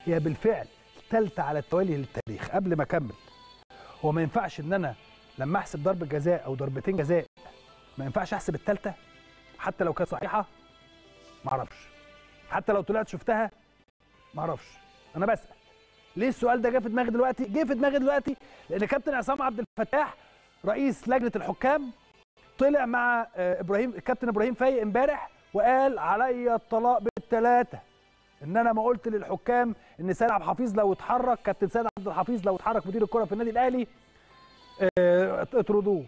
هي بالفعل الثالثه على التوالي للتاريخ قبل ما اكمل هو ما ينفعش ان انا لما احسب ضربه جزاء او ضربتين جزاء ما ينفعش احسب الثالثه حتى لو كانت صحيحه ما اعرفش حتى لو طلعت شفتها ما اعرفش انا بسال ليه السؤال ده جه في دماغي دلوقتي جه في دماغي دلوقتي لان كابتن عصام عبد الفتاح رئيس لجنه الحكام طلع مع آه، ابراهيم الكابتن ابراهيم فايق امبارح وقال عليا الطلاق بالثلاثه ان انا ما قلت للحكام ان سيد عبد الحفيظ لو اتحرك كابتن سيد عبد الحفيظ لو اتحرك مدير الكره في النادي الاهلي آه، اطردوه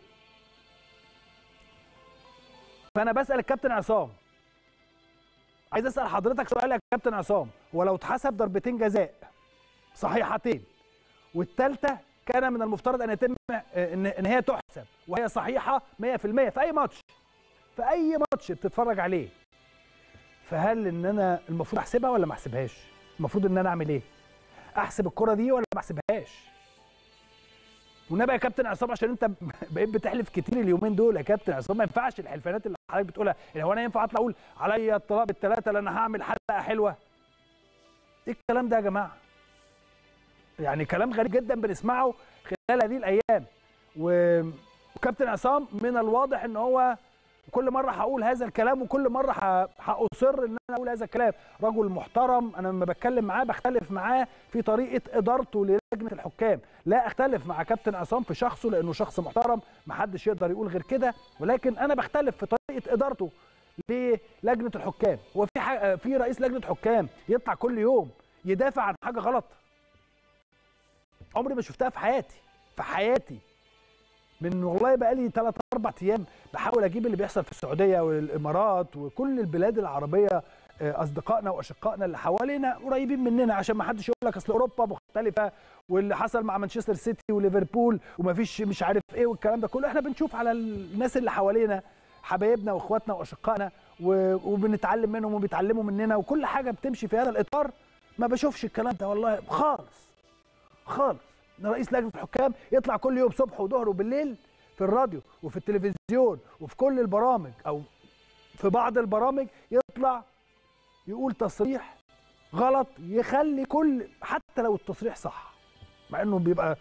فانا بسال الكابتن عصام عايز اسال حضرتك سؤال يا كابتن عصام ولو اتحسب ضربتين جزاء صحيحتين والثالثه كان من المفترض ان يتم آه، ان ان هي تحسب وهي صحيحه 100% في اي ماتش في اي ماتش بتتفرج عليه فهل ان انا المفروض احسبها ولا ما احسبهاش المفروض ان انا اعمل ايه احسب الكره دي ولا ما احسبهاش والنبي يا كابتن عصام عشان انت بقيت بتحلف كتير اليومين دول يا كابتن عصام ما ينفعش الحلفانات اللي حضرتك بتقولها يعني هو انا ينفع اطلع اقول عليا الطلاق بالثلاثه لان انا هعمل حلقه حلوه ايه الكلام ده يا جماعه يعني كلام غريب جدا بنسمعه خلال هذه الايام و- وكابتن عصام من الواضح ان هو كل مره هقول هذا الكلام وكل مره ه- هاصر ان انا اقول هذا الكلام رجل محترم انا لما بتكلم معاه بختلف معاه في طريقه ادارته للجنه الحكام لا اختلف مع كابتن عصام في شخصه لانه شخص محترم محدش يقدر يقول غير كده ولكن انا بختلف في طريقه ادارته للجنه الحكام هو في ح... في رئيس لجنه حكام يطلع كل يوم يدافع عن حاجه غلط عمري ما شفتها في حياتي في حياتي من والله بقى لي 3 4 ايام بحاول اجيب اللي بيحصل في السعوديه والامارات وكل البلاد العربيه آه، اصدقائنا واشقائنا اللي حوالينا قريبين مننا عشان ما حدش يقول لك اصل اوروبا مختلفه واللي حصل مع مانشستر سيتي وليفربول ومفيش مش عارف ايه والكلام ده كله احنا بنشوف على الناس اللي حوالينا حبايبنا واخواتنا واشقائنا و- وبنتعلم منهم وبيتعلموا مننا وكل حاجه بتمشي في هذا الاطار ما بشوفش الكلام ده والله خالص خالص ان رئيس لجنه الحكام يطلع كل يوم صبح وظهر وبالليل في الراديو وفي التلفزيون وفي كل البرامج او في بعض البرامج يطلع يقول تصريح غلط يخلي كل حتى لو التصريح صح مع انه بيبقى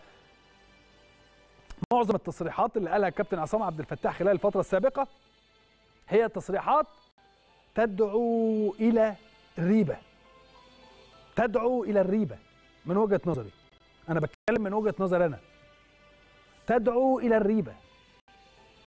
معظم التصريحات اللي قالها الكابتن عصام عبد الفتاح خلال الفتره السابقه هي تصريحات تدعو الى الريبه تدعو الى الريبه من وجهه نظري انا بتكلم من وجهه نظري انا تدعو الى الريبه